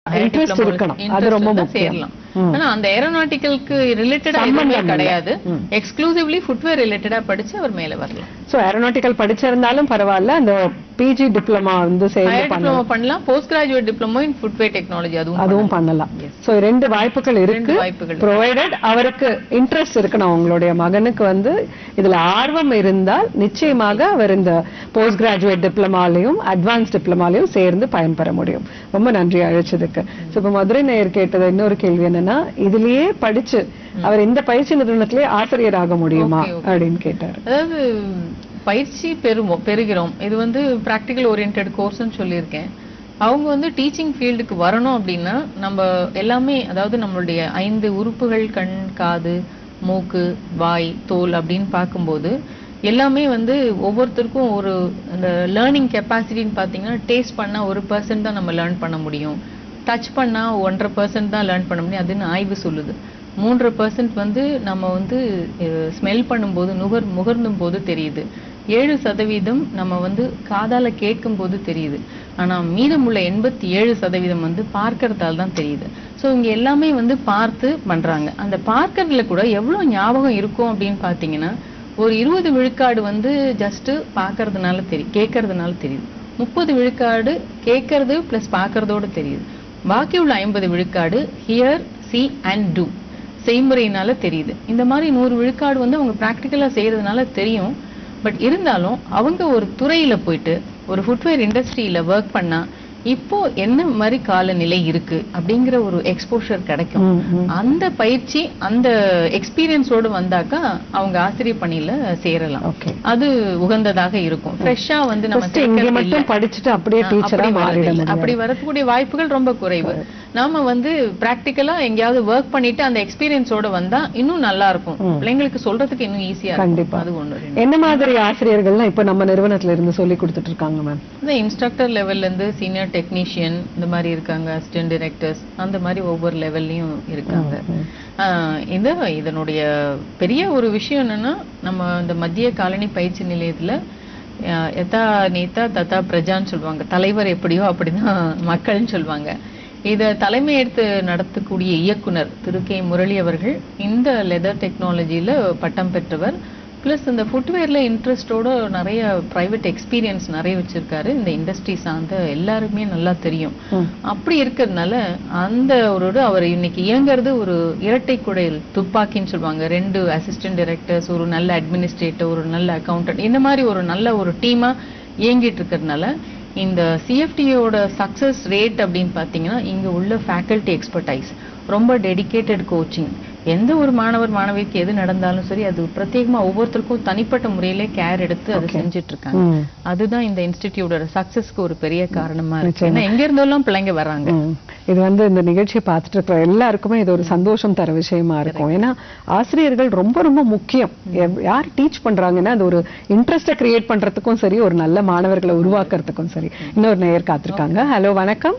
Interest diploma இருக்கணும். அது interest ரொம்ப இருந்தா முக்கியம். சேரலாம் ம். ஆனா அந்த ஏரோநாட்டிக்கலுக்கு ரிலேட்டடா சம்பந்தம் எதுவுமே இல்ல. கிடையாது ம். எக்ஸ்க்ளூசிவ்லி ஃபுட்வேர் ரிலேட்டடா படிச்சு அவர் மேல வரலாம் சோ ஏரோநாட்டிக்கல் படிச்சிருந்தாலும் பரவாயில்ல அந்த பிஜி டிப்ளமா வந்து சேர்ந்து ஹையர் பண்ணலாம் டிப்ளமோ பண்ணலாம் post graduate diploma in footwear technology அதுவும் அதுவும் பண்ணலாம். பண்ணலாம் சோ ரெண்டு வாய்ப்புகள் இருக்கு ரெண்டு வாய்ப்புகள் இருக்கு. ப்ரொவைடட் அவருக்கு இன்ட்ரெஸ்ட் இருக்கணும் உங்களுடைய மகனுக்கு வந்து இதுல ஆர்வம் இருந்தால் நிச்சயமாக அவர் இந்த போஸ்ட் கிராஜுவேட் டிப்ளமாலையும் அட்வான்ஸ் டிப்ளமாலையும் சேர்ந்து பயன்பெற முடியும் ரொம்ப நன்றி அழைச்சதுக்கு சோ இப்ப மதுரை நேயர் கேட்டது இன்னொரு கேள்வி என்னன்னா இதுலயே படிச்சு அவர் இந்த பயிற்சி நிறுவனத்திலேயே ஆசிரியர் ஆக முடியுமா Okay, okay. அப்படின்னு கேட்டாரு அதாவது பயிற்சி பெறுவோம் பெறுகிறோம் இது வந்து பிராக்டிக்கல் ஓரியன்ட் கோர்ஸ்னு சொல்லியிருக்கேன் அவங்க வந்து டீச்சிங் ஃபீல்டுக்கு வரணும் அப்படின்னா நம்ம எல்லாமே அதாவது நம்மளுடைய ஐந்து உறுப்புகள் கண் காது மூக்கு வாய் தோல் அப்படின்னு பார்க்கும்போது எல்லாமே வந்து ஒவ்வொருத்தருக்கும் ஒரு அந்த லேர்னிங் கெப்பாசிட்டின்னு பார்த்தீங்கன்னா டேஸ்ட் பண்ணா ஒரு பர்சன்ட் தான் நம்ம லேர்ன் பண்ண முடியும் டச் பண்ணா ஒன்றரை பர்சன்ட் தான் லேர்ன் பண்ண முடியும் அதுன்னு ஆய்வு சொல்லுது மூன்றரை பர்சன்ட் வந்து நம்ம வந்து ஸ்மெல் பண்ணும்போது நுகர் முகர்ந்தும் போது தெரியுது ஏழு சதவீதம் நம்ம வந்து காதால கேட்கும் போது தெரியுது ஆனா மீதமுள்ள எண்பத்தி ஏழு சதவீதம் வந்து பார்க்கறதால தான் தெரியுது சோ இங்க எல்லாமே வந்து பார்த்து பண்றாங்க அந்த பார்க்கறதுல கூட எவ்வளவு ஞாபகம் இருக்கும் அப்படின்னு பாத்தீங்கன்னா ஒரு இருபது விழுக்காடு வந்து ஜஸ்ட் பார்க்கறதுனால தெரியும் கேட்கறதுனால தெரியுது முப்பது விழுக்காடு கேட்கறது பிளஸ் பார்க்கறதோட தெரியுது பாக்கி உள்ள ஐம்பது விழுக்காடு ஹியர் சி அண்ட் டூ செய்முறையினால தெரியுது இந்த மாதிரி நூறு விழுக்காடு வந்து அவங்க பிராக்டிக்கலா செய்யறதுனால தெரியும் பட் இருந்தாலும் அவங்க ஒரு துறையில போயிட்டு ஒரு ஃபுட்வேர் இண்டஸ்ட்ரியில ஒர்க் பண்ணா இப்போ என்ன மாதிரி காலநிலை இருக்கு அப்படிங்கிற ஒரு எக்ஸ்போஷர் கிடைக்கும் ம், ம். அந்த பயிற்சி அந்த எக்ஸ்பீரியன்ஸோடு வந்தாக்கா அவங்க ஆசிரியர் பணியில சேரலாம் ஓகே அது உகந்ததாக இருக்கும் ஃப்ரெஷ்ஷா வந்து நம்ம First இங்க சேர்க்கறது மட்டும் இல்ல. படிச்சுட்டு அப்படியே ஆ, டீச்சரா அப்படி மாறிட வரதில்லை. முடியாது அப்படி வரக்கூடிய வாய்ப்புகள் ரொம்ப குறைவு நாம வந்து பிராக்டிக்கலா எங்கேயாவது ஒர்க் பண்ணிட்டு அந்த எக்ஸ்பீரியன்ஸோட வந்தா இன்னும் நல்லா இருக்கும் ம். பிள்ளைங்களுக்கு சொல்றதுக்கு இன்னும் ஈஸியா கண்டிப்பா. இருக்கும் அது ஒண்ணு ரெண்டு என்ன மாதிரி ஆசிரியர்கள்லாம் இப்ப நம்ம நிறுவனத்துல இருந்து சொல்லி கொடுத்துட்டு இருக்காங்க மேம் இந்த இன்ஸ்ட்ரக்டர் லெவல்ல இருந்து சீனியர் டெக்னீஷியன் இந்த மாதிரி இருக்காங்க அசிஸ்டன்ட் டைரக்டர்ஸ் அந்த மாதிரி ஒவ்வொரு லெவல்லையும் இருக்காங்க ஆஹ் இந்த இதனுடைய பெரிய ஒரு விஷயம் என்னன்னா நம்ம இந்த மத்திய காலனி பயிற்சி நிலையத்துல ஆஹ் எதா நேதா தத்தா பிரஜான்னு சொல்லுவாங்க தலைவர் எப்படியோ அப்படிதான் மக்கள்னு சொல்லுவாங்க இத தலைமை எடுத்து நடத்தக்கூடிய இயக்குனர் திரு கே முரளி அவர்கள் இந்த லெதர் டெக்னாலஜில பட்டம் பெற்றவர் பிளஸ் இந்த ஃபுட்வேர்ல இன்ட்ரெஸ்டோட நிறைய பிரைவேட் எக்ஸ்பீரியன்ஸ் நிறைய வச்சிருக்காரு இந்த இண்டஸ்ட்ரி சார்ந்த எல்லாருமே நல்லா தெரியும் ம். அப்படி இருக்கிறதுனால அந்த ஒரு இது அவர் இன்னைக்கு இயங்குறது ஒரு இரட்டை குடையில் துப்பாக்கின்னு சொல்லுவாங்க ரெண்டு அசிஸ்டன்ட் டைரக்டர்ஸ் ஒரு நல்ல அட்மினிஸ்ட்ரேட்டர் ஒரு நல்ல அக்கௌண்டன்ட் இந்த மாதிரி ஒரு நல்ல ஒரு டீமா இயங்கிட்டு இருக்கிறதுனால இந்த சிஎஃப்டியோட சக்சஸ் ரேட் அப்படின்னு பார்த்தீங்கன்னா இங்க உள்ள ஃபேக்கல்டி எக்ஸ்பர்டைஸ் ரொம்ப டெடிகேட்டட் கோச்சிங் எந்த ஒரு மாணவர் மாணவிக்கு எது நடந்தாலும் சரி அது பிரத்யேகமா ஒவ்வொருத்தருக்கும் தனிப்பட்ட முறையிலே கேர் எடுத்து அதை செஞ்சுட்டு இருக்காங்க ம். அதுதான் இந்த இன்ஸ்டிடியூட்டோட சக்சஸ்க்கு ஒரு பெரிய காரணமா இருக்கு ஏன்னா எங்க இருந்தெல்லாம் பிள்ளைங்க வராங்க ம். இது வந்து இந்த நிகழ்ச்சியை பார்த்துட்டு இருக்கிற எல்லாருக்குமே இது ஒரு சந்தோஷம் தர விஷயமா இருக்கும் ஏன்னா ஆசிரியர்கள் ரொம்ப ரொம்ப முக்கியம் எவ்- யார் டீச் பண்றாங்கன்னா அது ஒரு இன்ட்ரெஸ்ட கிரியேட் பண்றதுக்கும் சரி ஒரு நல்ல மாணவர்களை உருவாக்குறதுக்கும் சரி இன்னொரு நேயர் காத்திருக்காங்க ஹலோ வணக்கம்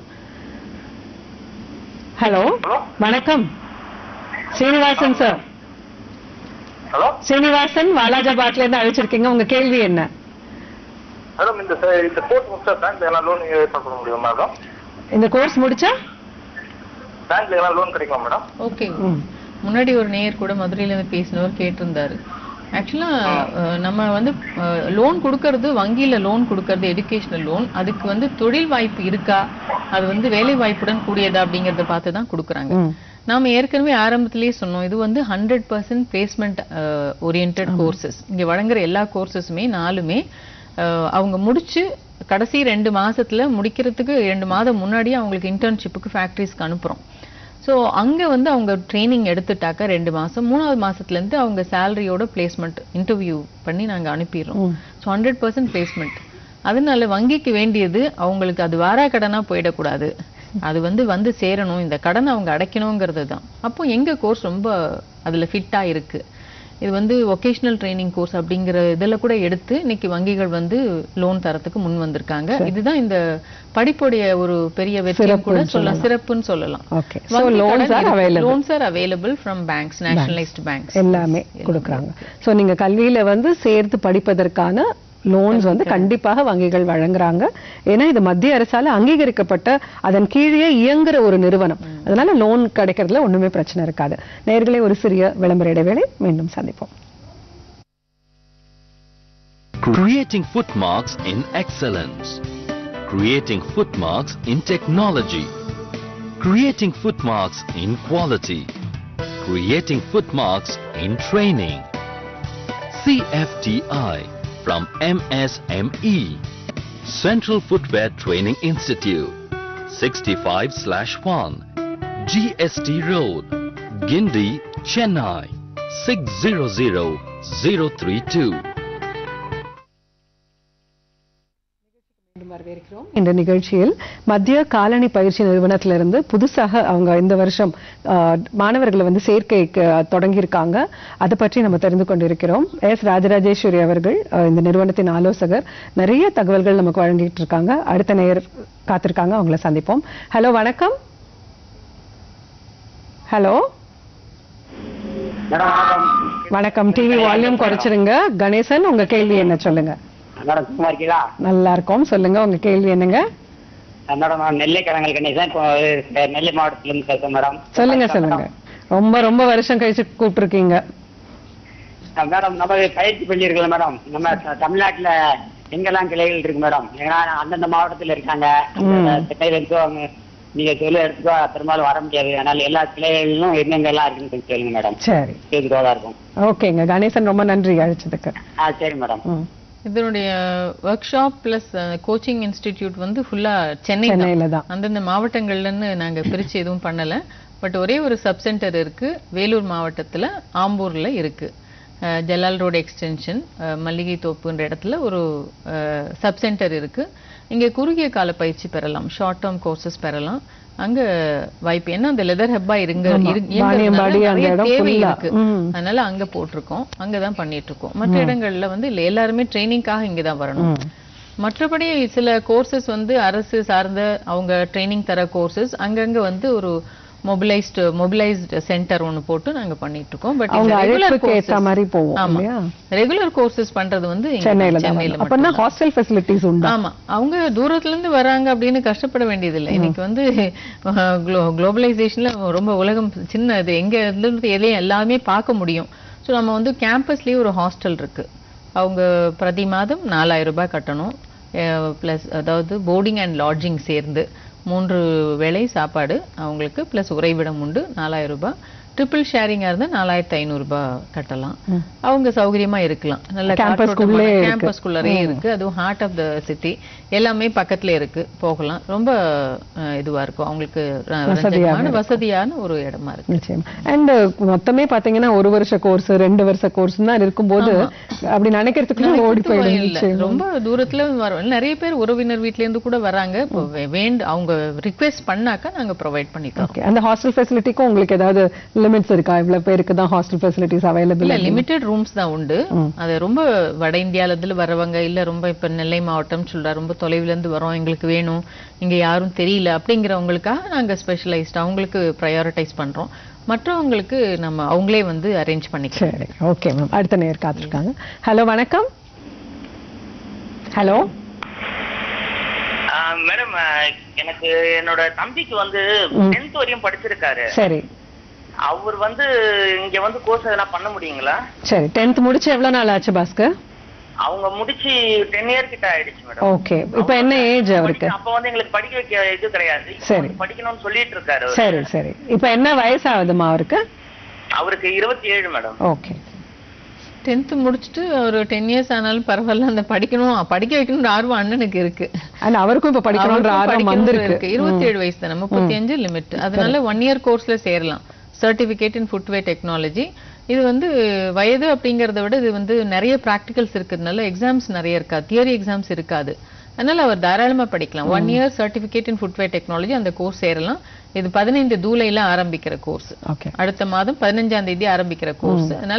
ஹலோ வணக்கம் ஸ்ரீனிவாசன் சார் ஹலோ ஸ்ரீனிவாசன் வாலாஜாபாத்ல இருந்து அழைச்சிருக்கீங்க உங்க கேள்வி என்ன மேடம் இந்த ச- இந்த கோர்ஸ் முடிச்சா பேங்க்ல எல்லாம் லோன் ஏற்பாடு பண்ண முடியுமா மேடம் இந்த கோர்ஸ் முடிச்சா பேங்க்ல எல்லாம் லோன் கிடைக்குமா மேடம் ஓகே ம். முன்னாடி ஒரு நேயர் கூட மதுரையில இருந்து பேசினவர் கேட்டிருந்தாரு ஆக்சுவலா நம்ம வந்து லோன் கொடுக்கறது வங்கியில லோன் கொடுக்கறது எஜுகேஷனல் லோன் அதுக்கு வந்து தொழில் வாய்ப்பு இருக்கா அது வந்து வேலை வாய்ப்புடன் கூடியதா அப்படிங்கறத பார்த்து தான் கொடுக்குறாங்க ம். நாம ஏற்கனவே ஆரம்பத்திலேயே சொன்னோம் இது வந்து hundred percent placement orient courses இங்க வழங்குற எல்லா கோர்சஸுமே நாலுமே அஹ், அவங்க முடிச்சு கடைசி ரெண்டு மாசத்துல முடிக்கிறதுக்கு ரெண்டு மாதம் முன்னாடியே அவங்களுக்கு இன்டர்ன்ஷிப்புக்கு ஃபேக்டரிஸ்க்கு அனுப்புறோம் ஸோ அங்க வந்து அவங்க ட்ரைனிங் எடுத்துட்டாக்க ரெண்டு மாசம் மூணாவது மாசத்துல இருந்து அவங்க சேலரியோட பிளேஸ்மெண்ட் இன்டர்வியூ பண்ணி நாங்க அனுப்பிடுறோம் ம். ஸோ ஹண்ட்ரட் பர்சன்ட் பிளேஸ்மெண்ட் அதனால வங்கிக்கு வேண்டியது அவங்களுக்கு அது வாரா கடனா போயிடக்கூடாது அது வந்து வந்து சேரணும் இந்த கடனை அவங்க அடைக்கணுங்கிறது தான் அப்போ எங்க கோர்ஸ் ரொம்ப அதுல ஃபிட்டா இருக்கு இது வந்து ஒகேஷனல் ட்ரைனிங் கோர்ஸ் அப்படிங்கிற இதில் கூட எடுத்து இன்னைக்கு வங்கிகள் வந்து லோன் தரத்துக்கு முன் வந்திருக்காங்க இதுதான் இந்த படிப்புடைய ஒரு பெரிய வெற்றியும் கூட சிறப்புன்னு சொல்லலாம் சிறப்புன்னு சொல்லலாம் okay so loans are available loans are available from banks nationalised banks எல்லாமே கொடுக்குறாங்க சோ நீங்க கல்வியில வந்து சேர்த்து படிப்பதற்கான லோன்ஸ் வந்து கண்டிப்பாக வங்கிகள் வழங்குறாங்க ஏன்னா இது மத்திய அரசால அங்கீகரிக்கப்பட்ட அதன் கீழே இயங்குற ஒரு நிறுவனம் அதனால லோன் கிடைக்கிறதுல ஒண்ணுமே பிரச்சனை இருக்காது நேர்களே ஒரு சிறிய விளம்பர இடைவேளை மீண்டும் சந்திப்போம் Creating footmarks in excellence. Creating footmarks in technology. Creating footmarks in quality. Creating footmarks in training. CFTI from MSME. Central Footwear Training Institute. 65/1. GST Road. Gindi, Chennai. 600032. மீண்டும் வரவேற்கிறோம் இந்த நிகழ்ச்சியில் மத்திய காலணி பயிற்சி நிறுவனத்திலிருந்து புதுசாக அவங்க இந்த வருஷம் ஆ, மாணவர்களை வந்து சேர்க்கைக்கு தொடங்கியிருக்காங்க அதை பற்றி நம்ம தெரிந்து கொண்டிருக்கிறோம் எஸ் ராஜராஜேஸ்வரி அவர்கள் ஆ, இந்த நிறுவனத்தின் ஆலோசகர் நிறைய தகவல்கள் நமக்கு வழங்கிட்டு இருக்காங்க அடுத்த நேயர் காத்திருக்காங்க அவங்கள சந்திப்போம் ஹலோ வணக்கம் ஹலோ மேடம் வணக்கம் வணக்கம் டிவி வால்யூம் குறைச்சிருங்க கணேசன் உங்க கேள்வி என்ன சொல்லுங்க மேடம் சும்மா இருக்கீங்களா நல்லா இருக்கோம் சொல்லுங்க உங்க கேள்வி என்னங்க மேடம் நான் நெல்லை கிழங்கல் கணேசன் இப்போ அஹ், நெல்லை மாவட்டத்திலிருந்து பேசுறேன் மேடம் சொல்லுங்க சொல்லுங்க ரொம்ப ரொம்ப வருஷம் கழிச்சு கூப்பிட்டுருக்கீங்க அஹ், மேடம் நம்ம பயிற்சி பண்ணியிருக்கல மேடம் நம்ம த- தமிழ்நாட்டுல எங்கெல்லாம் கிளைகள் இருக்கு மேடம் ஏன்னா அந்தந்த மாவட்டத்துல இருக்காங்க கிளை எடுத்தோ அவங்க நீங்க சொல்ல எடுத்துக்கோ பெரும்பாலும் வர முடியாது அதனால எல்லா கிளைகளிலும் எங்கெங்கெல்லாம் இருக்குன்னு கொஞ்சம் சொல்லுங்க மேடம் சரி கேட்குறதா இருக்கும் ஓகேங்க கணேசன் ரொம்ப நன்றி அழைச்சதுக்கு ஆ சரி மேடம் ம். இதனுடைய workshop plus coaching institute வந்து ஃபுல்லா சென்னை தான். சென்னையில தான் அந்தந்த மாவட்டங்கள்லன்னு நாங்க பிரிச்சு எதுவும் பண்ணல பட் ஒரே ஒரு சப் சென்டர் இருக்கு வேலூர் மாவட்டத்துல ஆம்பூர்ல இருக்கு அஹ், ஜலால் ரோடு எக்ஸ்டென்ஷன் மல்லிகை தோப்புன்ற இடத்துல ஒரு சப் சென்டர் இருக்கு இங்க குறுகிய கால பயிற்சி பெறலாம் ஷார்ட் டேர்ம் கோர்சஸ் பெறலாம் அங்க வாய்ப்பு என்ன அந்த லெதர் ஹப்பா இருங்க ஆமா. இரு- வாணியம்பாடி இயங்குறதுனால அந்த நிறைய இடம் தேவை full-ஆ. இருக்கு ம். அதனால அங்க போட்டிருக்கோம் அங்கதான் பண்ணிட்டு இருக்கோம் மற்ற இடங்கள்ல வந்து இல்ல எல்லாருமே ட்ரைனிங்காக இங்க தான் வரணும் ம். மற்றபடி சில கோர்சஸ் வந்து அரசு சார்ந்த அவங்க ட்ரைனிங் தர கோர்சஸ் அங்கங்க வந்து ஒரு மொபிலைஸ்டு மொபிலைஸ்டு சென்டர் ஒன்னு போட்டு நாங்க பண்ணிட்டு இருக்கோம் பட் அவங்க அழைப்புக்கு ஏத்த மாதிரி போவோம் ஆமா இல்லையா ரெகுலர் கோர்சஸ் பண்றது வந்து இங்க சென்னையில தான் சென்னையில வரணும். அப்பன்னா ஹாஸ்டல் ஃபெசிலிட்டிஸ் உண்டா ஆமா அவங்க தூரத்துல இருந்து வராங்க அப்படின்னு கஷ்டப்பட வேண்டியது இல்லை இன்னைக்கு வந்து குளோபலைசேஷன்ல ரொம்ப உலகம் சின்ன இது எங்க இருந்து எதையும் எல்லாமே பார்க்க முடியும் ஸோ நம்ம வந்து கேம்பஸ்லயே ஒரு ஹாஸ்டல் இருக்கு அவங்க பிரதி மாதம் நாலாயிரம் ரூபாய் கட்டணும் ப்ளஸ் அதாவது போர்டிங் அண்ட் லாட்ஜிங் சேர்ந்து மூன்று வேளை சாப்பாடு அவங்களுக்கு ப்ளஸ் உறைவிடம் உண்டு நாலாயிரம் ரூபாய் ட்ரிபிள் ஷேரிங்கா இருந்தா நாலாயிரத்தி ஐநூறு ரூபாய் கட்டலாம் அவங்க சௌகரியமா இருக்கலாம் நல்ல Campus-குள்ளே இருக்கு. கேம்பஸ்குள்ளரே இருக்கு அதுவும் ஹார்ட் ஆஃப் த சிட்டி எல்லாமே பக்கத்துல இருக்கு போகலாம் ரொம்ப அஹ், இதுவா இருக்கும் அவங்களுக்கு ர- ரஞ்சகமான வசதியான ஒரு இடமா இருக்கு நிச்சயம் அண்ட் மொத்தமே பாத்தீங்கன்னா ஒரு வருஷ கோர்ஸ் ரெண்டு வருஷ கோர்ஸ் தான் இருக்கும்போது அப்படி நினைக்கிறதுக்குள்ள ஓடி போயிடும் இல்ல நிச்சயம். ரொம்ப தூரத்துல வரோம் நிறைய பேர் உறவினர் வீட்ல இருந்து கூட வராங்க இப்போ வே- வேண்டு அவங்க ரிக்வெஸ்ட் பண்ணாக்கா நாங்க ப்ரொவைட் பண்ணி தரோம் ஓகே அந்த ஹாஸ்டல் ஃபெசிலிட்டிக்கும் உங்களுக்கு ஏதாவது லிமிட்ஸ் இருக்கா இவ்வளவு பேருக்கு தான் ஹாஸ்டல் ஃபெசிலிட்டிஸ் அவைலபிள் இல்ல லிமிடெட் ரூம்ஸ் தான் உண்டு அது ரொம்ப வட இந்தியால இருந்து வரவங்க இல்ல ரொம்ப இப்ப நெல்லை மாவட்டம் சொல்றா ரொம்ப தொலைவுல இருந்து வரோம் எங்களுக்கு வேணும் இங்க யாரும் தெரியல அப்படிங்கிறவங்களுக்காக நாங்க ஸ்பெஷலைஸ்ட் அவங்களுக்கு ப்ரையாரிட்டைஸ் பண்றோம் மற்றவங்களுக்கு நம்ம அவங்களே வந்து அரேஞ்ச் பண்ணிக்கலாம் சரி ஓகே மேம் அடுத்த நேர் காத்திருக்காங்க ஹலோ வணக்கம் ஹலோ மேடம் எனக்கு என்னோட தம்பிக்கு வந்து டென்த் வரையும் படிச்சிருக்காரு சரி அவர் வந்து இங்க வந்து கோர்ஸ் எதனா பண்ண முடியுங்களா சரி டென்த் முடிச்சு எவ்வளவு நாள் ஆச்சு பாஸ்கர் அவங்க முடிச்சு டென் இயர் கிட்ட ஆயிடுச்சு மேடம் ஓகே இப்போ என்ன ஏஜ் அவருக்கு அப்ப வந்து எங்களுக்கு படிக்க வைக்க இது கிடையாது இப்ப சரி. வந்து படிக்கணும்னு சொல்லிட்டு இருக்காரு அவரு. சரி சரி இப்போ என்ன வயசாகுதுமா அவருக்கு அவருக்கு இருபத்தி ஏழு மேடம் ஓகே டென்த் முடிச்சுட்டு ஒரு டென் இயர்ஸ் ஆனாலும் பரவாயில்ல அந்த படிக்கணும் படிக்க வைக்கணும்னு ஆர்வம் அண்ணனுக்கு இருக்கு அண்ட் அவருக்கும் இப்ப படிக்கணும்ன்ற அவருக்கும் ஆர்வம் படிக்கணும்னு வந்திருக்கு இருக்கு இருபத்தி ஏழு வயசு தானே முப்பத்தி அஞ்சு லிமிட் அதனால ஒன் இயர் கோர்ஸ்ல சேரலாம் சர்டிபிகேட் இன் ஃபுட்வேர் டெக்னாலஜி இது வந்து வயது அப்படிங்கறத விட இது வந்து நிறைய ப்ராக்டிகல்ஸ் இருக்கிறதுனால எக்ஸாம்ஸ் நிறைய இருக்காது தியரி எக்ஸாம்ஸ் இருக்காது அதனால அவர் தாராளமா படிக்கலாம் one year certificate in footwear technology அந்த கோர்ஸ் சேரலாம் இது பதினைந்து ஜூலைல ஆரம்பிக்கிற கோர்ஸ் ஓகே அடுத்த மாதம் பதினஞ்சாம் தேதி ஆரம்பிக்கிற கோர்ஸ் அதனால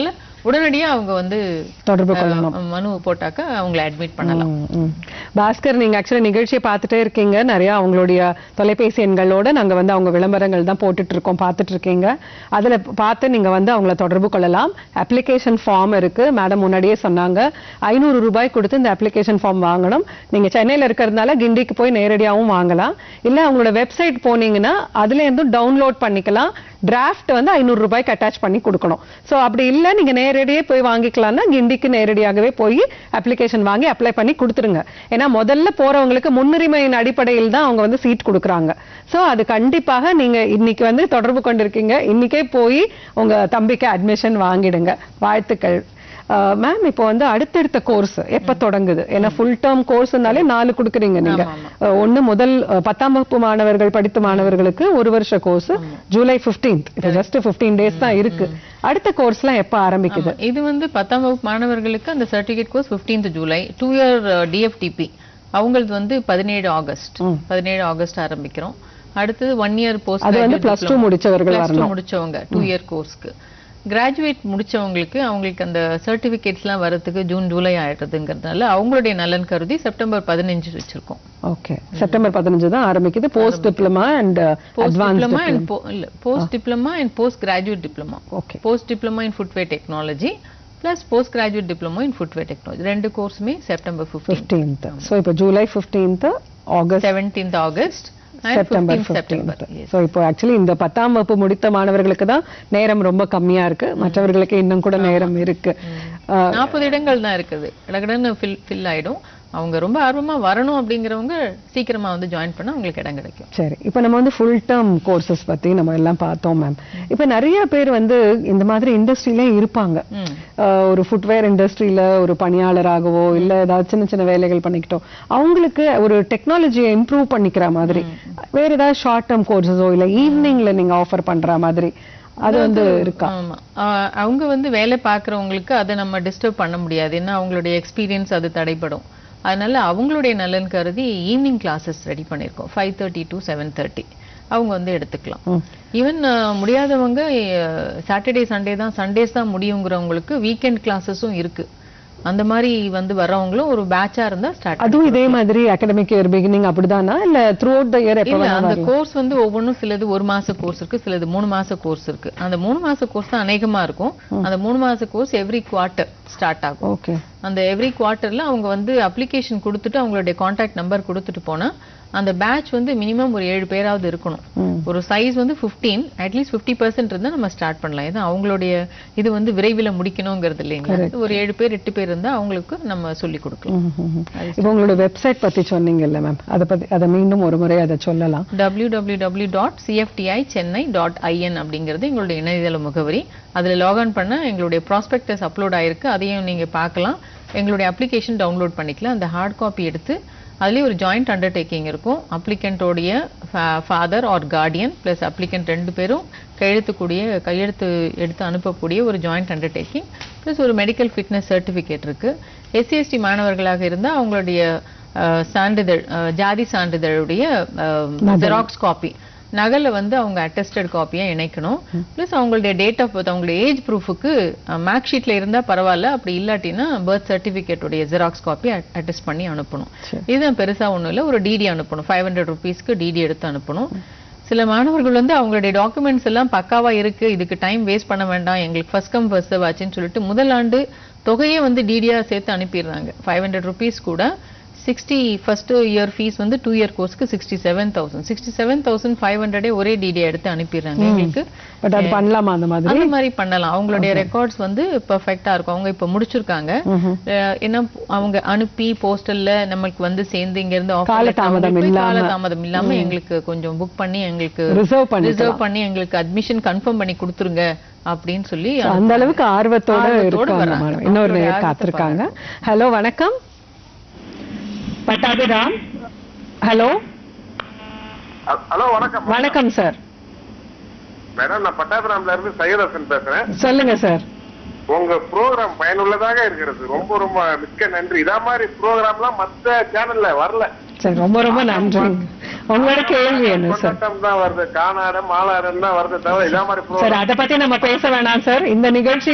உடனடியா அவங்க வந்து தொடர்பு கொள்ளணும் அஹ், மனு போட்டாக்க அவங்கள அட்மிட் பண்ணலாம் ம், ம். பாஸ்கர் நீங்க ஆக்சுவலா நிகழ்ச்சியை பார்த்துட்டே இருக்கீங்க நிறைய அவங்களுடைய தொலைபேசி எண்களோட நாங்க வந்து அவங்க விளம்பரங்கள் தான் போட்டுட்டு இருக்கோம் பார்த்துட்டு இருக்கீங்க அதுல பார்த்து நீங்க வந்து அவங்கள தொடர்பு கொள்ளலாம் அப்ளிகேஷன் ஃபார்ம் இருக்கு மேடம் முன்னாடியே சொன்னாங்க ஐநூறு ரூபாய் கொடுத்து இந்த அப்ளிகேஷன் ஃபார்ம் வாங்கணும் நீங்க சென்னையில இருக்கிறதுனால கிண்டிக்கு போய் நேரடியாகவும் வாங்கலாம் இல்ல அவங்களோட வெப்சைட் போனீங்கன்னா அதுல இருந்தும் டவுன்லோட் பண்ணிக்கலாம் டிராஃப்ட் வந்து ஐநூறு ரூபாய்க்கு அட்டாச் பண்ணி கொடுக்கணும் சோ அப்படி இல்ல நீங்க நேரடியே போய் வாங்கிக்கலாம்னா கிண்டிக்கு நேரடியாகவே போய் அப்ளிகேஷன் வாங்கி அப்ளை பண்ணி கொடுத்துருங்க ஏன்னா முதல்ல போறவங்களுக்கு முன்னுரிமையின் அடிப்படையில் தான் அவங்க வந்து சீட் கொடுக்குறாங்க சோ அது கண்டிப்பாக நீங்க இன்னைக்கு வந்து தொடர்பு கொண்டிருக்கீங்க இன்னைக்கே போய் உங்க தம்பிக்கு அட்மிஷன் வாங்கிடுங்க வாழ்த்துக்கள் மேம் இப்போ வந்து அடுத்தடுத்த கோர்ஸ் எப்ப தொடங்குது ஏன்னா ஃபுல் டேர்ம் கோர்ஸ்னாலே நாலு கொடுக்குறீங்க நீங்க அஹ், ஒண்ணு முதல் அஹ், பத்தாம் வகுப்பு மாணவர்கள் படித்த மாணவர்களுக்கு ஒரு வருஷ கோர்ஸ் ஜூலை 15th இப்போ ஜஸ்ட் 15 டேஸ் தான் இருக்கு அடுத்த கோர்ஸ்லாம் எப்ப ஆரம்பிக்குது ஆமா. இது வந்து பத்தாம் வகுப்பு மாணவர்களுக்கு அந்த certificate course 15th July two year DFTP அவங்களது வந்து பதினேழு ஆகஸ்ட் பதினேழு ஆகஸ்ட் ஆரம்பிக்கிறோம் அடுத்தது ஒன் இயர் போஸ்ட் அது வந்து plus two முடிச்சவர்கள் வரணும். முடிச்சவங்க டூ இயர் கோர்ஸ்க்கு கிராஜுவேட் முடிச்சவங்களுக்கு அவங்களுக்கு அந்த சர்டிபிகேட்ஸ்லாம் வரதுக்கு ஜூன் ஜூலை ஆயிடுறதுங்கிறதுனால அவங்களுடைய நலன் கருதி செப்டம்பர் பதினஞ்சு வச்சிருக்கோம் ஓகே செப்டம்பர் பதினஞ்சு தான் ஆரம்பிக்குது post diploma and post advance diploma and இல்ல post diploma and post graduate diploma okay post diploma in footwear technology plus post graduate diploma in footwear technology ரெண்டு கோர்ஸுமே செப்டம்பர் ஃபிஃப்டீன் ஃபிஃப்டீன்த் ஸோ இப்போ July fifteenth August seventeenth August September September so இப்போ actually இந்த பத்தாம் வகுப்பு முடித்த மாணவர்களுக்கு தான் நேரம் ரொம்ப கம்மியா இருக்கு மற்றவர்களுக்கு இன்னும் கூட நேரம் இருக்கு அஹ், நாற்பது இடங்கள் தான் இருக்குது கடகடன்னு ஃபில் ஃபில் ஆயிடும் அவங்க ரொம்ப ஆர்வமா வரணும் அப்படிங்கிறவங்க சீக்கிரமா வந்து ஜாயின் பண்ணா அவங்களுக்கு இடம் கிடைக்கும் சரி இப்போ நம்ம வந்து ஃபுல் டேர்ம் கோர்சஸ் பத்தி நம்ம எல்லாம் பார்த்தோம் மேம் இப்போ நிறைய பேர் வந்து இந்த மாதிரி இண்டஸ்ட்ரியிலே இருப்பாங்க ம். அஹ், ஒரு ஃபுட்வேர் இண்டஸ்ட்ரியில ஒரு பணியாளராகவோ இல்ல ஏதாவது சின்ன சின்ன வேலைகள் பண்ணிக்கிட்டோம் அவங்களுக்கு ஒரு டெக்னாலஜியை இம்ப்ரூவ் பண்ணிக்கிற மாதிரி வேற ஏதாவது ஷார்ட் டேர்ம் கோர்சஸோ இல்ல ஈவினிங்ல நீங்க ஆஃபர் பண்ற மாதிரி அது வந்து இருக்கா ஆமா ஆஹ் அவங்க வந்து வேலை பார்க்கறவங்களுக்கு அதை நம்ம டிஸ்டர்ப் பண்ண முடியாது ஏன்னா அவங்களுடைய எக்ஸ்பீரியன்ஸ் அது தடைப்படும் அதனால அவங்களுடைய நலன் கருதி ஈவினிங் கிளாஸஸ் ரெடி பண்ணியிருக்கோம் five thirty to seven thirty அவங்க வந்து எடுத்துக்கலாம் ஈவன் முடியாதவங்க சாட்டர்டே சண்டே தான் சண்டேஸ் தான் முடியுங்கிறவங்களுக்கு வீக்கெண்ட் கிளாஸஸும் இருக்கு அந்த மாதிரி வந்து வர்றவங்களும் ஒரு பேட்சா இருந்தா ஸ்டார்ட் அதுவும் இதே மாதிரி அகாடமிக் இயர் பிகினிங் அப்படிதானா இல்ல த்ரூ அவுட் த இயர் எப்ப இல்ல வேணா அந்த கோர்ஸ் வந்து ஒவ்வொன்றும் சிலது ஒரு மாச கோர்ஸ் இருக்கு சிலது மூணு மாச கோர்ஸ் இருக்கு அந்த மூணு மாச கோர்ஸ் தான் அநேகமா இருக்கும் அந்த மூணு மாச கோர்ஸ் எவ்ரி குவார்ட்டர் ஸ்டார்ட் ஆகும் ஓகே அந்த எவ்ரி குவார்ட்டர்ல அவங்க வந்து அப்ளிகேஷன் கொடுத்துட்டு அவங்களுடைய காண்டாக்ட் நம்பர் கொடுத்துட்டு போனா அந்த பேட்ச் வந்து மினிமம் ஒரு ஏழு பேராவது இருக்கணும் ஒரு சைஸ் வந்து 15 அட்லீஸ்ட் 50% பர்சன்ட் இருந்தா நம்ம ஸ்டார்ட் பண்ணலாம் ஏன்னா அவங்களுடைய இது வந்து விரைவில் முடிக்கணுங்கிறது இல்லைங்களா ஒரு ஏழு பேர் எட்டு பேர் இருந்தா அவங்களுக்கு நம்ம சொல்லி கொடுக்கலாம் இப்போ உங்களோட வெப்சைட் பத்தி சொன்னீங்கல்ல மேம் அதை பத்தி அதை மீண்டும் ஒரு முறை அதை சொல்லலாம் www.cfti dot CFTI Chennai dot IN அப்படிங்கிறது எங்களுடைய இணையதள முகவரி அதில் லாகின் பண்ண எங்களுடைய ப்ராஸ்பெக்டஸ் அப்லோட் ஆயிருக்கு அதையும் நீங்க பார்க்கலாம் எங்களுடைய அப்ளிகேஷன் டவுன்லோட் பண்ணிக்கலாம் அந்த ஹார்ட் காப்பி எடுத்து அதுலேயே ஒரு ஜாயிண்ட் அண்டர்டேக்கிங் இருக்கும் அப்ளிகண்டோடைய father or guardian plus applicant ரெண்டு பேரும் கையெழுத்துக்கூடிய கையெழுத்து எடுத்து அனுப்பக்கூடிய ஒரு ஜாயிண்ட் அண்டர்டேக்கிங் ப்ளஸ் ஒரு மெடிக்கல் ஃபிட்னஸ் சர்டிஃபிகேட் இருக்கு எஸ்சிஎஸ்டி மாணவர்களாக இருந்தால் அவங்களுடைய அஹ், சான்றிதழ் அஹ், ஜாதி சான்றிதழுடைய ஜெராக்ஸ் காப்பி நகல்ல வந்து அவங்க அட்டஸ்டட் காப்பியை இணைக்கணும் ப்ளஸ் அவங்களுடைய டேட் ஆஃப் பர்த் அவங்களுடைய ஏஜ் ப்ரூஃபுக்கு மார்க் ஷீட்ல இருந்தா பரவாயில்ல அப்படி இல்லாட்டினா பர்த் சர்டிஃபிகேட்டோடைய ஜெராக்ஸ் காப்பி அட்டஸ்ட் பண்ணி அனுப்பணும் இதுதான் பெருசா ஒண்ணும் இல்ல ஒரு டிடி அனுப்பணும் ஃபைவ் ஹண்ட்ரட் ருபீஸ்க்கு டிடி எடுத்து அனுப்பணும் சில மாணவர்கள் வந்து அவங்களுடைய டாக்குமெண்ட்ஸ் எல்லாம் பக்காவா இருக்கு இதுக்கு டைம் வேஸ்ட் பண்ண வேண்டாம் எங்களுக்கு ஃபர்ஸ்ட் கம் ஃபர்ஸ்ட் ஆச்சுன்னு சொல்லிட்டு முதல் ஆண்டு தொகையே வந்து டிடியா சேர்த்து அனுப்பிடுறாங்க ஃபைவ் ஹண்ட்ரட் ருபீஸ் கூட சிக்ஸ்டி ஃபர்ஸ்ட் இயர் ஃபீஸ் வந்து டூ இயர் கோர்ஸ்க்கு sixty seven thousand sixty seven thousand five ஹண்ட்ரடே ஒரே டிடியா எடுத்து அனுப்பிடுறாங்க எங்களுக்கு பட் அது பண்ணலாமா அந்த மாதிரி அந்த மாதிரி பண்ணலாம் அவங்களுடைய ரெக்கார்ட்ஸ் வந்து பெர்ஃபெக்ட்டா இருக்கும் அவங்க இப்ப முடிச்சிருக்காங்க அஹ் ஏன்னா அவங்க அனுப்பி போஸ்டல்ல நம்மளுக்கு வந்து சேர்ந்து இங்க இருந்து offer letter காலதாமதம் அவங்களுக்கு போய் இல்லாம. காலதாமதம் இல்லாம எங்களுக்கு கொஞ்சம் புக் பண்ணி எங்களுக்கு ரிசர்வ் பண்ணி ரிசர்வ் பண்ணி எங்களுக்கு அட்மிஷன் கன்ஃபார்ம் பண்ணி கொடுத்துருங்க அப்படின்னு சொல்லி அந்த அளவுக்கு ஆர்வத்தோட ஆர்வத்தோட இருக்காங்க வர்றாங்க. மேடம் இன்னொரு அவங்களுடைய நேர் ஆர்வத்தை காத்திருக்காங்க ஹலோ வணக்கம் பட்டாபிராம் ஹலோ ஹலோ வணக்கம் வணக்கம் சார் மேடம் நான் பட்டாபிராம்ல இருந்து சையதசன் பேசுறேன் சொல்லுங்க சார் உங்க ப்ரோக்ராம் பயனுள்ளதாக இருக்கிறது ரொம்ப ரொம்ப மிக்க நன்றி இதா மாதிரி ப்ரோக்ராம்லாம் மத்த சேனல்ல வரல சரி ரொம்ப ரொம்ப நன்றி உங்களோட கேள்வி என்ன சார் கொண்டாட்டம் தான் வருது காணாடம் மாலாடம் தான் வருது தவிர இதா மாதிரி சார் ப்ரோக்ராம் அத பத்தி நம்ம பேச வேணாம் சார் இந்த நிகழ்ச்சியில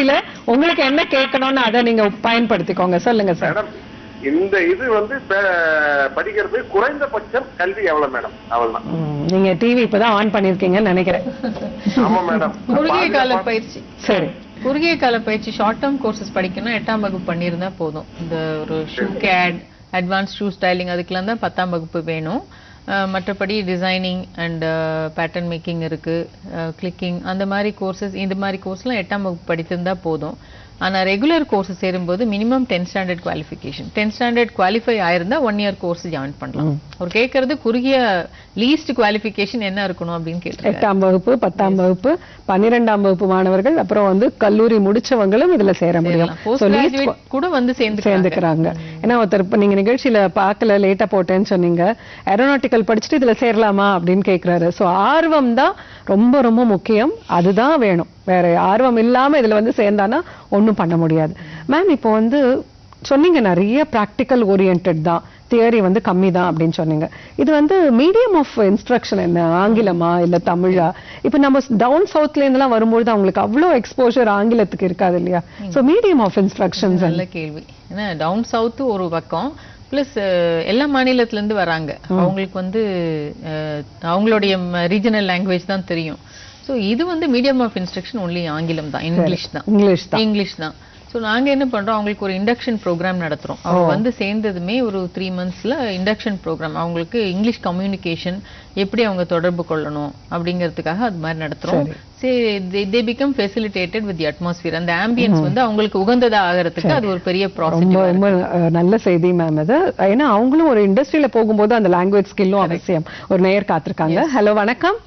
உங்களுக்கு என்ன கேட்கணும்னு அதை நீங்க பயன்படுத்திக்கோங்க சொல்லுங்க சார் மேடம் இந்த இது வந்து ப- படிக்கிறது குறைந்தபட்சம் கல்வி எவ்வளவு மேடம் அவ்வளவுதான் ம், நீங்க டிவி இப்பதான் ஆன் பண்ணிருக்கீங்கன்னு நினைக்கிறேன் ஆமா மேடம் குறுகிய கால பயிற்சி சரி குறுகிய கால பயிற்சி ஷார்ட் டேர்ம் கோர்சஸ் படிக்கணும்னா எட்டாம் வகுப்பு பண்ணியிருந்தா போதும் இந்த ஒரு shoe CAD advance shoe styling அதுக்கெல்லாம் தான் பத்தாம் வகுப்பு வேணும் அஹ் மற்றபடி டிசைனிங் அண்ட் பேட்டர்ன் மேக்கிங் இருக்கு கிளிக்கிங் அந்த மாதிரி கோர்சஸ் இந்த மாதிரி கோர்ஸ்லாம் எட்டாம் வகுப்பு படித்திருந்தா போதும் ஆனா ரெகுலர் கோர்ஸ் சேரும்போது minimum ten standard qualification ten standard qualify ஆயிருந்தா ஒன் இயர் கோர்ஸ் ஜாயின் பண்ணலாம் அவர் கேட்கறது குறுகிய லீஸ்ட் குவாலிஃபிகேஷன் என்ன இருக்கணும் அப்படின்னு கேட்டு எட்டாம் வகுப்பு பத்தாம் வகுப்பு பன்னிரெண்டாம் வகுப்பு மாணவர்கள் அப்புறம் வந்து கல்லூரி முடிச்சவங்களும் இதுல சேர முடியும் போஸ்ட் So, least கிராஜுவேட் கூட வந்து சேர்ந்து சேர்ந்துக்கிறாங்க ஏன்னா ஒருத்தர் இப்ப நீங்க நிகழ்ச்சியில பார்க்கல லேட்டா போட்டேன்னு சொன்னீங்க ஏரோநாட்டிக்கல் படிச்சுட்டு இதுல சேரலாமா அப்படின்னு கேக்குறாரு சோ ஆர்வம் தான் ரொம்ப ரொம்ப முக்கியம் அதுதான் வேணும் வேற ஆர்வம் இல்லாம இதுல வந்து சேர்ந்தானா ஒண்ணும் பண்ண முடியாது மேம் இப்போ வந்து சொன்னீங்க நிறைய ப்ராக்டிக்கல் ஓரியன்ட் தான் தியரி வந்து கம்மி தான் அப்படின்னு சொன்னீங்க இது வந்து மீடியம் ஆஃப் இன்ஸ்ட்ரக்ஷன் என்ன ஆங்கிலமா இல்ல தமிழா இப்ப நம்ம டவுன் சவுத்ல இருந்தெல்லாம் வரும்போது அவங்களுக்கு அவ்வளோ எக்ஸ்போஷர் ஆங்கிலத்துக்கு இருக்காது இல்லையா சோ மீடியம் ஆஃப் இன்ஸ்ட்ரக்ஷன்ஸ் நல்ல கேள்வி ஏன்னா டவுன் சவுத் ஒரு பக்கம் பிளஸ் எல்லா மாநிலத்துல இருந்து வராங்க அவங்களுக்கு வந்து அஹ், அவங்களுடைய ரீஜனல் லாங்குவேஜ் தான் தெரியும் சோ இது வந்து மீடியம் ஆஃப் இன்ஸ்ட்ரக்ஷன் ஒன்லி ஆங்கிலம் தான் இங்கிலீஷ் தான் இங்கிலீஷ் தான் இங்கிலீஷ் தான் சோ நாங்க என்ன பண்றோம் அவங்களுக்கு ஒரு இண்டக்ஷன் ப்ரோக்ராம் நடத்துறோம் அவங்க வந்து சேர்ந்ததுமே ஒரு த்ரீ மந்த்ஸ்ல இண்டக்ஷன் ப்ரோக்ராம் அவங்களுக்கு இங்கிலீஷ் கம்யூனிகேஷன் எப்படி அவங்க தொடர்பு கொள்ளணும் அப்படிங்கிறதுக்காக அது மாதிரி நடத்துறோம் they become facilitated with atmosphere அந்த ஆம்பியன்ஸ் வந்து அவங்களுக்கு உகந்ததா ஆகிறதுக்கு அது ஒரு பெரிய ப்ராசஸ் ரொம்ப ரொம்ப அஹ், நல்ல செய்தி மேம் அது ஏன்னா அவங்களும் ஒரு இண்டஸ்ட்ரியில போகும்போது அந்த லாங்குவேஜ் ஸ்கில்லும் அவசியம் ஒரு நேயர் காத்திருக்காங்க ஹலோ வணக்கம்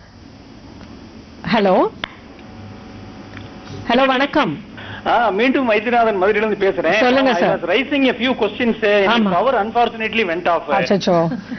ஹலோ ஹலோ வணக்கம் ஆ, மீண்டும் வைத்தியநாதன் மதுரையிலிருந்து பேசுறேன் சொல்லுங்க, sir. Rising a few questions ஆமா. பவர் unfortunately went off அச்சோ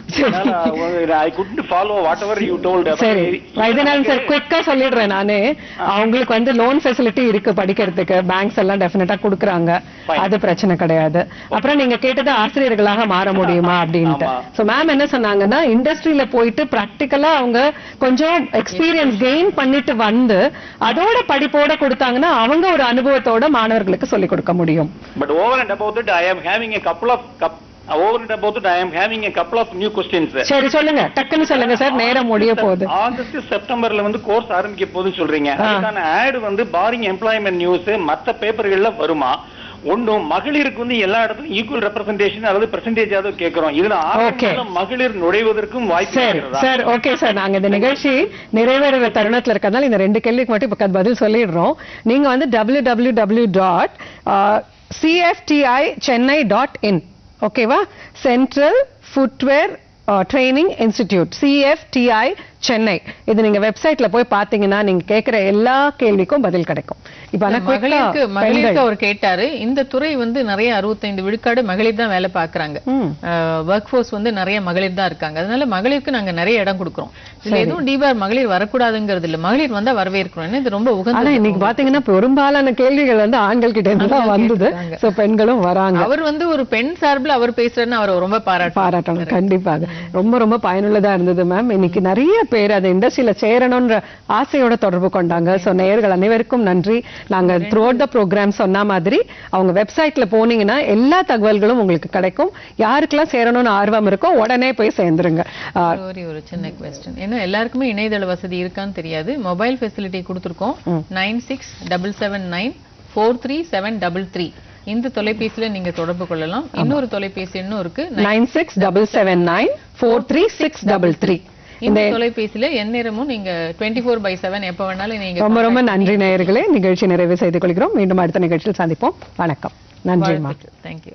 ஐ couldn't follow whatever you told சரி வைத்தியநாதன் சார் குயிக்கா சொல்லிடுறேன் நானே அவங்களுக்கு வந்து லோன் ஃபெசிலிட்டி இருக்கு படிக்கிறதுக்கு பேங்க்ஸ் எல்லாம் டெஃபினட்டா கொடுக்குறாங்க Fine. அது பிரச்சனை கிடையாது அப்புறம் நீங்க கேட்டது ஆசிரியர்களாக மாற முடியுமா அப்படின்ட்டு ஆமா. சோ மேம் என்ன சொன்னாங்கன்னா இண்டஸ்ட்ரியில போயிட்டு பிராக்டிக்கலா அவங்க கொஞ்சம் எக்ஸ்பீரியன்ஸ் கெயின் பண்ணிட்டு வந்து அதோட படிப்போட கொடுத்தாங்கன்னா அவங்க ஒரு அனுபவத்தோட மாணவர்களுக்கு சொல்லிக் கொடுக்க முடியும் but over and above that i am having a couple of cup- over and above that i am having a couple of new questions சரி சொல்லுங்க டக்குன்னு சொல்லுங்க சார் நேரம் முடிய போகுது ஆகஸ்ட் செப்டம்பர்ல வந்து கோர்ஸ் ஆரம்பிக்க போகுதுன்னு சொல்றீங்க ஆ. அதுக்கான ஆட் வந்து பாரிங் எம்ப்ளாய்மெண்ட் நியூஸ் மத்த பேப்பர்கள்ல வருமா ஒண்ணும் மகளிருக்கு வந்து எல்லா இடத்துலயும் ஈக்குவல் ரெப்ரசன்டேஷன் அல்லது பெர்சன்டேஜ் ஆவது கேட்கிறோம் இதுல Okay. ஆரம்பத்துல மகளிர் நுழைவதற்கும் வாய்ப்பு சரி இருக்கிறதா சார் ஓகே சார் நாங்க இந்த நிகழ்ச்சி நிறைவேற தருணத்துல இருக்கறதால இந்த ரெண்டு கேள்விக்கு மட்டும் இப்ப பதில் சொல்லிடுறோம் நீங்க வந்து W W W dot CFTI Chennai dot IN ஓகேவா Central Footwear Training Institute CFTI Chennai இது நீங்க வெப்சைட்ல போய் பாத்தீங்கன்னா நீங்க கேக்குற எல்லா கேள்விக்கும் பதில் கிடைக்கும் இப்ப ஆனா quick ஆ மகளிருக்கு மகளிருக்கு பெண்கள். அவர் கேட்டாரு இந்த துறை வந்து நிறைய அறுபத்தைந்து விழுக்காடு மகளிர் தான் வேலை பாக்குறாங்க ம். ஒர்க் ஃபோர்ஸ் வந்து நிறைய மகளிர் தான் இருக்காங்க அதனால மகளிருக்கு நாங்க நிறைய இடம் கொடுக்குறோம் இதுல எதுவும் டிபார் மகளிர் வரக்கூடாதுங்கிறது இல்ல மகளிர் வந்தா வரவேற்கிறோம் ஏன்னா இது ரொம்ப ஆனா உகந்த இன்னைக்கு பாத்தீங்கன்னா பெரும்பாலான கேள்விகள் வந்து ஆண்கள் கிட்ட இருந்து தான் வந்தது கேட்டிருக்காங்க. சோ பெண்களும் வராங்க அவர் வந்து ஒரு பெண் சார்பில் அவர் பேசுறேன்னு அவர் ரொம்ப பாராட்டு பாராட்டணும் கண்டிப்பாக ரொம்ப ரொம்ப பயனுள்ளதா இருந்தது மேம் இன்னைக்கு நிறைய பேர் அந்த இண்டஸ்ட்ரியில சேரணும்ன்ற ஆசையோட தொடர்பு கொண்டாங்க சோ நேயர்கள் அனைவருக்கும் நன்றி நாங்க த்ரூ த ப்ரோக்ராம் சொன்ன மாதிரி அவங்க வெப்சைட்ல போனீங்கன்னா எல்லா தகவல்களும் உங்களுக்கு கிடைக்கும் யாருக்கெல்லாம் சேரணும்னு ஆர்வம் இருக்கோ உடனே போய் சேர்ந்துருங்க ஆ, ஒரே ஒரு சின்ன கொஸ்டின் ஏன்னா எல்லாருக்குமே இணையதள வசதி இருக்கான்னு தெரியாது மொபைல் ஃபெசிலிட்டி கொடுத்துருக்கோம் nine six double seven nine four three seven double three இந்த தொலைபேசியில நீங்க தொடர்பு கொள்ளலாம் இன்னொரு தொலைபேசி இன்னும் இருக்கு nine six double seven nine four three six double three இந்த தொலைபேசியில எந்நேரமும் நீங்க டுவெண்ட்டி ஃபோர் பை செவன் எப்ப வேணாலும் நீங்க ரொம்ப ரொம்ப நன்றி நேயர்களே நிகழ்ச்சி நிறைவு செய்து கொள்கிறோம் மீண்டும் அடுத்த நிகழ்ச்சியில் சந்திப்போம் வணக்கம் நன்றிம்மா thank you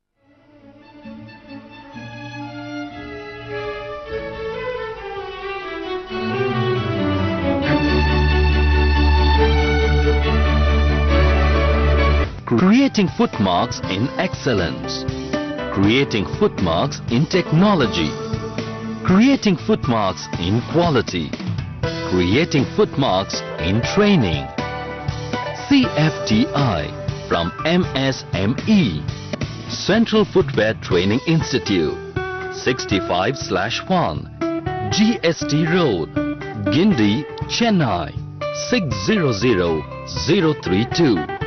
Creating footmarks in excellence. Creating footmarks in technology. Creating footmarks in quality. Creating footmarks in training. CFTI from MSME. Central Footwear Training Institute. 65/1. GST Road. Gindi, Chennai. 600032.